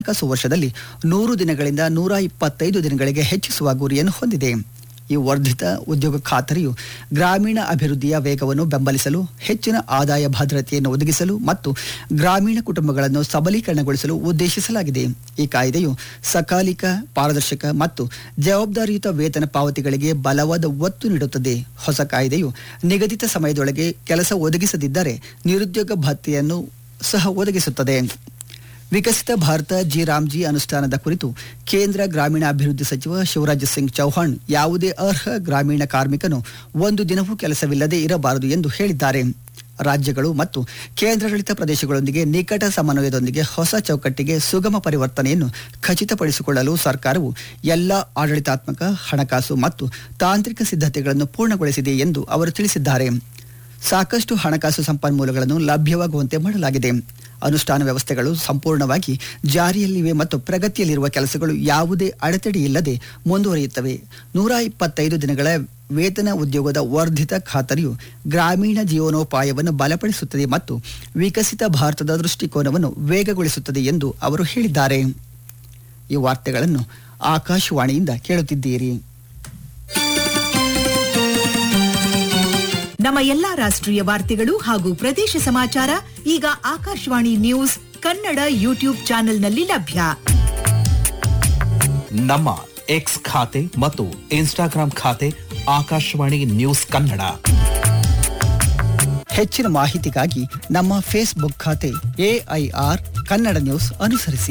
ಹಣಕಾಸು ವರ್ಷದಲ್ಲಿ ನೂರು ದಿನಗಳಿಂದ ನೂರ ಇಪ್ಪತ್ತೈದು ದಿನಗಳಿಗೆ ಹೆಚ್ಚಿಸುವ ಗುರಿಯನ್ನು ಹೊಂದಿದೆ ಈ ವರ್ಧಿತ ಉದ್ಯೋಗ ಖಾತರಿಯು ಗ್ರಾಮೀಣ ಅಭಿವೃದ್ಧಿಯ ವೇಗವನ್ನು ಬೆಂಬಲಿಸಲು ಹೆಚ್ಚಿನ ಆದಾಯ ಭದ್ರತೆಯನ್ನು ಒದಗಿಸಲು ಮತ್ತು ಗ್ರಾಮೀಣ ಕುಟುಂಬಗಳನ್ನು ಸಬಲೀಕರಣಗೊಳಿಸಲು ಉದ್ದೇಶಿಸಲಾಗಿದೆ ಈ ಕಾಯ್ದೆಯು ಸಕಾಲಿಕ ಪಾರದರ್ಶಕ ಮತ್ತು ಜವಾಬ್ದಾರಿಯುತ ವೇತನ ಪಾವತಿಗಳಿಗೆ ಬಲವಾದ ಒತ್ತು ನೀಡುತ್ತದೆ ಹೊಸ ಕಾಯ್ದೆಯು ನಿಗದಿತ ಸಮಯದೊಳಗೆ ಕೆಲಸ ಒದಗಿಸದಿದ್ದರೆ ನಿರುದ್ಯೋಗ ಭತ್ಯೆಯನ್ನು ಸಹ ಒದಗಿಸುತ್ತದೆ ವಿಕಸಿತ ಭಾರತ ಜಿ ರಾಮ್ಜಿ ಅನುಷ್ಠಾನದ ಕುರಿತು ಕೇಂದ್ರ ಗ್ರಾಮೀಣಾಭಿವೃದ್ಧಿ ಸಚಿವ ಶಿವರಾಜ್ ಸಿಂಗ್ ಚೌಹಾಣ್ ಯಾವುದೇ ಅರ್ಹ ಗ್ರಾಮೀಣ ಕಾರ್ಮಿಕನು ಒಂದು ದಿನವೂ ಕೆಲಸವಿಲ್ಲದೆ ಇರಬಾರದು ಎಂದು ಹೇಳಿದ್ದಾರೆ ರಾಜ್ಯಗಳು ಮತ್ತು ಕೇಂದ್ರಾಡಳಿತ ಪ್ರದೇಶಗಳೊಂದಿಗೆ ನಿಕಟ ಸಮನ್ವಯದೊಂದಿಗೆ ಹೊಸ ಚೌಕಟ್ಟಿಗೆ ಸುಗಮ ಪರಿವರ್ತನೆಯನ್ನು ಖಚಿತಪಡಿಸಿಕೊಳ್ಳಲು ಸರ್ಕಾರವು ಎಲ್ಲ ಆಡಳಿತಾತ್ಮಕ ಹಣಕಾಸು ಮತ್ತು ತಾಂತ್ರಿಕ ಸಿದ್ಧತೆಗಳನ್ನು ಪೂರ್ಣಗೊಳಿಸಿದೆ ಎಂದು ಅವರು ತಿಳಿಸಿದ್ದಾರೆ ಸಾಕಷ್ಟು ಹಣಕಾಸು ಸಂಪನ್ಮೂಲಗಳನ್ನು ಲಭ್ಯವಾಗುವಂತೆ ಮಾಡಲಾಗಿದೆ ಅನುಷ್ಠಾನ ವ್ಯವಸ್ಥೆಗಳು ಸಂಪೂರ್ಣವಾಗಿ ಜಾರಿಯಲ್ಲಿವೆ ಮತ್ತು ಪ್ರಗತಿಯಲ್ಲಿರುವ ಕೆಲಸಗಳು ಯಾವುದೇ ಅಡೆತಡೆ ಇಲ್ಲದೆ ಮುಂದುವರಿಯುತ್ತವೆ ನೂರ ಇಪ್ಪತ್ತೈದು ದಿನಗಳ ವೇತನ ಉದ್ಯೋಗದ ವರ್ಧಿತ ಖಾತರಿಯು ಗ್ರಾಮೀಣ ಜೀವನೋಪಾಯವನ್ನು ಬಲಪಡಿಸುತ್ತದೆ ಮತ್ತು ವಿಕಸಿತ ಭಾರತದ ದೃಷ್ಟಿಕೋನವನ್ನು ವೇಗಗೊಳಿಸುತ್ತದೆ ಎಂದು ಅವರು ಹೇಳಿದ್ದಾರೆ ಈ ವಾರ್ತೆಗಳನ್ನು ಆಕಾಶವಾಣಿಯಿಂದ ಕೇಳುತ್ತಿದ್ದೀರಿ ನಮ್ಮ ಎಲ್ಲಾ ರಾಷ್ಟ್ರೀಯ ವಾರ್ತೆಗಳು ಹಾಗೂ ಪ್ರದೇಶ ಸಮಾಚಾರ ಈಗ ಆಕಾಶವಾಣಿ ನ್ಯೂಸ್ ಕನ್ನಡ ಯೂಟ್ಯೂಬ್ ಚಾನೆಲ್ನಲ್ಲಿ ಲಭ್ಯ ನಮ್ಮ ಎಕ್ಸ್ ಖಾತೆ ಮತ್ತು ಇನ್ಸ್ಟಾಗ್ರಾಂ ಖಾತೆ ಆಕಾಶವಾಣಿ ನ್ಯೂಸ್ ಕನ್ನಡ ಹೆಚ್ಚಿನ ಮಾಹಿತಿಗಾಗಿ ನಮ್ಮ ಫೇಸ್ಬುಕ್ ಖಾತೆ ಎಐಆರ್ ಕನ್ನಡ ನ್ಯೂಸ್ ಅನುಸರಿಸಿ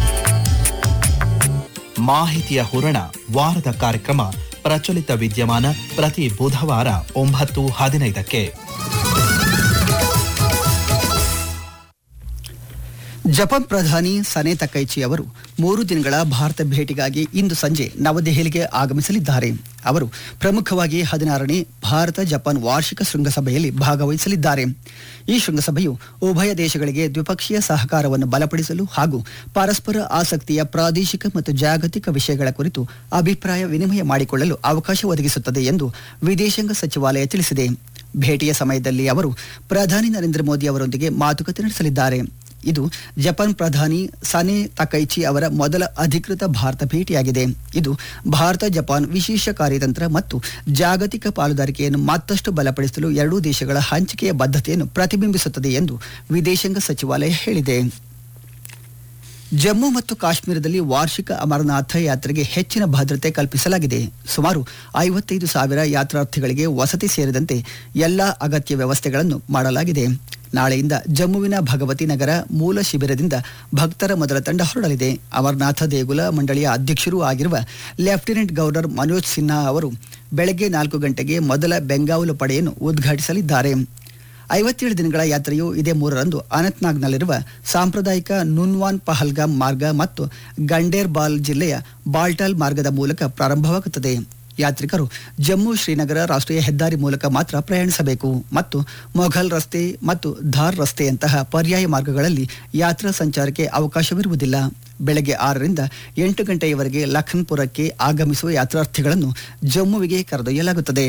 ಮಾಹಿತಿಯ ಹೂರಣ ವಾರದ ಕಾರ್ಯಕ್ರಮ ಪ್ರಚಲಿತ ವಿದ್ಯಮಾನ ಪ್ರತಿ ಬುಧವಾರ ಒಂಬತ್ತು ಹದಿನೈದಕ್ಕೆ ಜಪಾನ್ ಪ್ರಧಾನಿ ಸನೆ ತಕೈಚಿ ಅವರು ಮೂರು ದಿನಗಳ ಭಾರತ ಭೇಟಿಗಾಗಿ ಇಂದು ಸಂಜೆ ನವದೆಹಲಿಗೆ ಆಗಮಿಸಲಿದ್ದಾರೆ ಅವರು ಪ್ರಮುಖವಾಗಿ ಹದಿನಾರನೇ ಭಾರತ ಜಪಾನ್ ವಾರ್ಷಿಕ ಶೃಂಗಸಭೆಯಲ್ಲಿ ಭಾಗವಹಿಸಲಿದ್ದಾರೆ ಈ ಶೃಂಗಸಭೆಯು ಉಭಯ ದೇಶಗಳಿಗೆ ದ್ವಿಪಕ್ಷೀಯ ಸಹಕಾರವನ್ನು ಬಲಪಡಿಸಲು ಹಾಗೂ ಪರಸ್ಪರ ಆಸಕ್ತಿಯ ಪ್ರಾದೇಶಿಕ ಮತ್ತು ಜಾಗತಿಕ ವಿಷಯಗಳ ಕುರಿತು ಅಭಿಪ್ರಾಯ ವಿನಿಮಯ ಮಾಡಿಕೊಳ್ಳಲು ಅವಕಾಶ ಒದಗಿಸುತ್ತದೆ ಎಂದು ವಿದೇಶಾಂಗ ಸಚಿವಾಲಯ ತಿಳಿಸಿದೆ ಭೇಟಿಯ ಸಮಯದಲ್ಲಿ ಅವರು ಪ್ರಧಾನಿ ನರೇಂದ್ರ ಮೋದಿ ಅವರೊಂದಿಗೆ ಮಾತುಕತೆ ನಡೆಸಲಿದ್ದಾರೆ ಇದು ಜಪಾನ್ ಪ್ರಧಾನಿ ಸನೆ ತಕೈಚಿ ಅವರ ಮೊದಲ ಅಧಿಕೃತ ಭಾರತ ಭೇಟಿಯಾಗಿದೆ ಇದು ಭಾರತ ಜಪಾನ್ ವಿಶೇಷ ಕಾರ್ಯತಂತ್ರ ಮತ್ತು ಜಾಗತಿಕ ಪಾಲುದಾರಿಕೆಯನ್ನು ಮತ್ತಷ್ಟು ಬಲಪಡಿಸಲು ಎರಡೂ ದೇಶಗಳ ಹಂಚಿಕೆಯ ಬದ್ಧತೆಯನ್ನು ಪ್ರತಿಬಿಂಬಿಸುತ್ತದೆ ಎಂದು ವಿದೇಶಾಂಗ ಸಚಿವಾಲಯ ಹೇಳಿದೆ ಜಮ್ಮು ಮತ್ತು ಕಾಶ್ಮೀರದಲ್ಲಿ ವಾರ್ಷಿಕ ಅಮರನಾಥ ಯಾತ್ರೆಗೆ ಹೆಚ್ಚಿನ ಭದ್ರತೆ ಕಲ್ಪಿಸಲಾಗಿದೆ ಸುಮಾರು ಐವತ್ತೈದು ಸಾವಿರ ಯಾತ್ರಾರ್ಥಿಗಳಿಗೆ ವಸತಿ ಸೇರಿದಂತೆ ಎಲ್ಲ ಅಗತ್ಯ ವ್ಯವಸ್ಥೆಗಳನ್ನು ಮಾಡಲಾಗಿದೆ ನಾಳೆಯಿಂದ ಜಮ್ಮುವಿನ ಭಗವತಿ ನಗರ ಮೂಲ ಶಿಬಿರದಿಂದ ಭಕ್ತರ ಮೊದಲ ತಂಡ ಹೊರಡಲಿದೆ ಅಮರನಾಥ ದೇಗುಲ ಮಂಡಳಿಯ ಅಧ್ಯಕ್ಷರೂ ಆಗಿರುವ ಲೆಫ್ಟಿನೆಂಟ್ ಗವರ್ನರ್ ಮನೋಜ್ ಸಿನ್ಹಾ ಅವರು ಬೆಳಗ್ಗೆ ನಾಲ್ಕು ಗಂಟೆಗೆ ಮೊದಲ ಬೆಂಗಾವಲು ಪಡೆಯನ್ನು ಉದ್ಘಾಟಿಸಲಿದ್ದಾರೆ ಐವತ್ತೇಳು ದಿನಗಳ ಯಾತ್ರೆಯು ಇದೇ ಮೂರರಂದು ಅನಂತ್ನಾಗ್ನಲ್ಲಿರುವ ಸಾಂಪ್ರದಾಯಿಕ ನುನ್ವಾನ್ ಪಹಲ್ಗಾಮ್ ಮಾರ್ಗ ಮತ್ತು ಗಂಡೇರ್ ಬಾಲ್ ಜಿಲ್ಲೆಯ ಬಾಲ್ಟಾಲ್ ಮಾರ್ಗದ ಮೂಲಕ ಪ್ರಾರಂಭವಾಗುತ್ತದೆ ಯಾತ್ರಿಕರು ಜಮ್ಮು ಶ್ರೀನಗರ ರಾಷ್ಟ್ರೀಯ ಹೆದ್ದಾರಿ ಮೂಲಕ ಮಾತ್ರ ಪ್ರಯಾಣಿಸಬೇಕು ಮತ್ತು ಮೊಘಲ್ ರಸ್ತೆ ಮತ್ತು ಧಾರ್ ರಸ್ತೆಯಂತಹ ಪರ್ಯಾಯ ಮಾರ್ಗಗಳಲ್ಲಿ ಯಾತ್ರಾ ಸಂಚಾರಕ್ಕೆ ಅವಕಾಶವಿರುವುದಿಲ್ಲ ಬೆಳಗ್ಗೆ ಆರರಿಂದ ಎಂಟು ಗಂಟೆಯವರೆಗೆ ಲಖನ್ಪುರಕ್ಕೆ ಆಗಮಿಸುವ ಯಾತ್ರಾರ್ಥಿಗಳನ್ನು ಜಮ್ಮುವಿಗೆ ಕರೆದೊಯ್ಯಲಾಗುತ್ತದೆ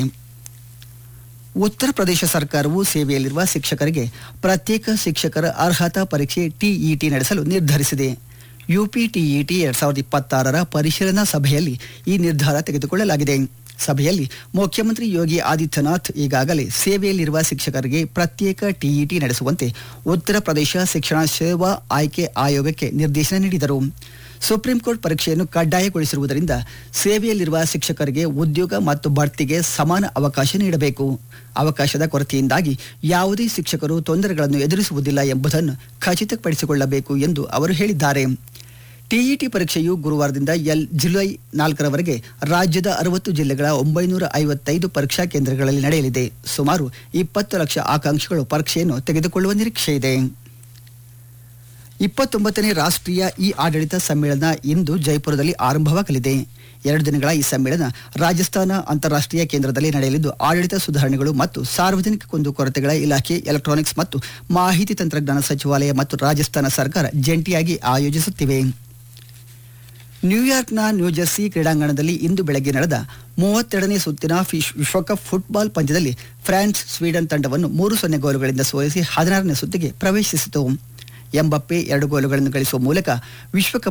ಉತ್ತರ ಪ್ರದೇಶ ಸರ್ಕಾರವು ಸೇವೆಯಲ್ಲಿರುವ ಶಿಕ್ಷಕರಿಗೆ ಪ್ರತ್ಯೇಕ ಶಿಕ್ಷಕರ ಅರ್ಹತಾ ಪರೀಕ್ಷೆ ಟಿಇಟಿ ನಡೆಸಲು ನಿರ್ಧರಿಸಿದೆ ಯುಪಿಟಿಇಟಿ ಎರಡ್ ಸಾವಿರದ ಇಪ್ಪತ್ತಾರರ ಪರಿಶೀಲನಾ ಸಭೆಯಲ್ಲಿ ಈ ನಿರ್ಧಾರ ತೆಗೆದುಕೊಳ್ಳಲಾಗಿದೆ ಸಭೆಯಲ್ಲಿ ಮುಖ್ಯಮಂತ್ರಿ ಯೋಗಿ ಆದಿತ್ಯನಾಥ್ ಈಗಾಗಲೇ ಸೇವೆಯಲ್ಲಿರುವ ಶಿಕ್ಷಕರಿಗೆ ಪ್ರತ್ಯೇಕ ಟಿಇಟಿ ನಡೆಸುವಂತೆ ಉತ್ತರ ಪ್ರದೇಶ ಶಿಕ್ಷಣ ಸೇವಾ ಆಯ್ಕೆ ಆಯೋಗಕ್ಕೆ ನಿರ್ದೇಶನ ನೀಡಿದರು ಸುಪ್ರೀಂ ಕೋರ್ಟ್ ಪರೀಕ್ಷೆಯನ್ನು ಕಡ್ಡಾಯಗೊಳಿಸಿರುವುದರಿಂದ ಸೇವೆಯಲ್ಲಿರುವ ಶಿಕ್ಷಕರಿಗೆ ಉದ್ಯೋಗ ಮತ್ತು ಬಡ್ತಿಗೆ ಸಮಾನ ಅವಕಾಶ ನೀಡಬೇಕು ಅವಕಾಶದ ಕೊರತೆಯಿಂದಾಗಿ ಯಾವುದೇ ಶಿಕ್ಷಕರು ತೊಂದರೆಗಳನ್ನು ಎದುರಿಸುವುದಿಲ್ಲ ಎಂಬುದನ್ನು ಖಚಿತಪಡಿಸಿಕೊಳ್ಳಬೇಕು ಎಂದು ಅವರು ಹೇಳಿದ್ದಾರೆ ಟಿಇಟಿ ಪರೀಕ್ಷೆಯು ಗುರುವಾರದಿಂದ ಎಲ್ ಜುಲೈ ನಾಲ್ಕರವರೆಗೆ ರಾಜ್ಯದ ಅರವತ್ತು ಜಿಲ್ಲೆಗಳ ಒಂಬೈನೂರ ಐವತ್ತೈದು ಪರೀಕ್ಷಾ ಕೇಂದ್ರಗಳಲ್ಲಿ ನಡೆಯಲಿದೆ ಸುಮಾರು ಇಪ್ಪತ್ತು ಲಕ್ಷ ಆಕಾಂಕ್ಷಿಗಳು ಪರೀಕ್ಷೆಯನ್ನು ತೆಗೆದುಕೊಳ್ಳುವ ನಿರೀಕ್ಷೆ ಇದೆ ಇಪ್ಪತ್ತೊಂಬತ್ತನೇ ರಾಷ್ಟ್ರೀಯ ಇ ಆಡಳಿತ ಸಮ್ಮೇಳನ ಇಂದು ಜೈಪುರದಲ್ಲಿ ಆರಂಭವಾಗಲಿದೆ ಎರಡು ದಿನಗಳ ಈ ಸಮ್ಮೇಳನ ರಾಜಸ್ಥಾನ ಅಂತಾರಾಷ್ಟ್ರೀಯ ಕೇಂದ್ರದಲ್ಲಿ ನಡೆಯಲಿದ್ದು ಆಡಳಿತ ಸುಧಾರಣೆಗಳು ಮತ್ತು ಸಾರ್ವಜನಿಕ ಕುಂದುಕೊರತೆಗಳ ಇಲಾಖೆ ಎಲೆಕ್ಟ್ರಾನಿಕ್ಸ್ ಮತ್ತು ಮಾಹಿತಿ ತಂತ್ರಜ್ಞಾನ ಸಚಿವಾಲಯ ಮತ್ತು ರಾಜಸ್ಥಾನ ಸರ್ಕಾರ ಜಂಟಿಯಾಗಿ ಆಯೋಜಿಸುತ್ತಿವೆ ನ್ಯೂಯಾರ್ಕ್ನ ನ್ಯೂಜೆರ್ಸಿ ಕ್ರೀಡಾಂಗಣದಲ್ಲಿ ಇಂದು ಬೆಳಗ್ಗೆ ನಡೆದ ಮೂವತ್ತೆರಡನೇ ಸುತ್ತಿನ ಫಿಶ್ ವಿಶ್ವಕಪ್ ಫುಟ್ಬಾಲ್ ಪಂದ್ಯದಲ್ಲಿ ಫ್ರಾನ್ಸ್ ಸ್ವೀಡನ್ ತಂಡವನ್ನು ಮೂರು ಸೊನ್ನೆ ಗೋಲುಗಳಿಂದ ಸೋಲಿಸಿ ಹದಿನಾರನೇ ಸುತ್ತಿಗೆ ಪ್ರವೇಶಿಸಿತು ಎಂಬಪ್ಪೆ ಎರಡು ಗೋಲುಗಳನ್ನು ಗಳಿಸುವ ಮೂಲಕ ವಿಶ್ವಕಪ್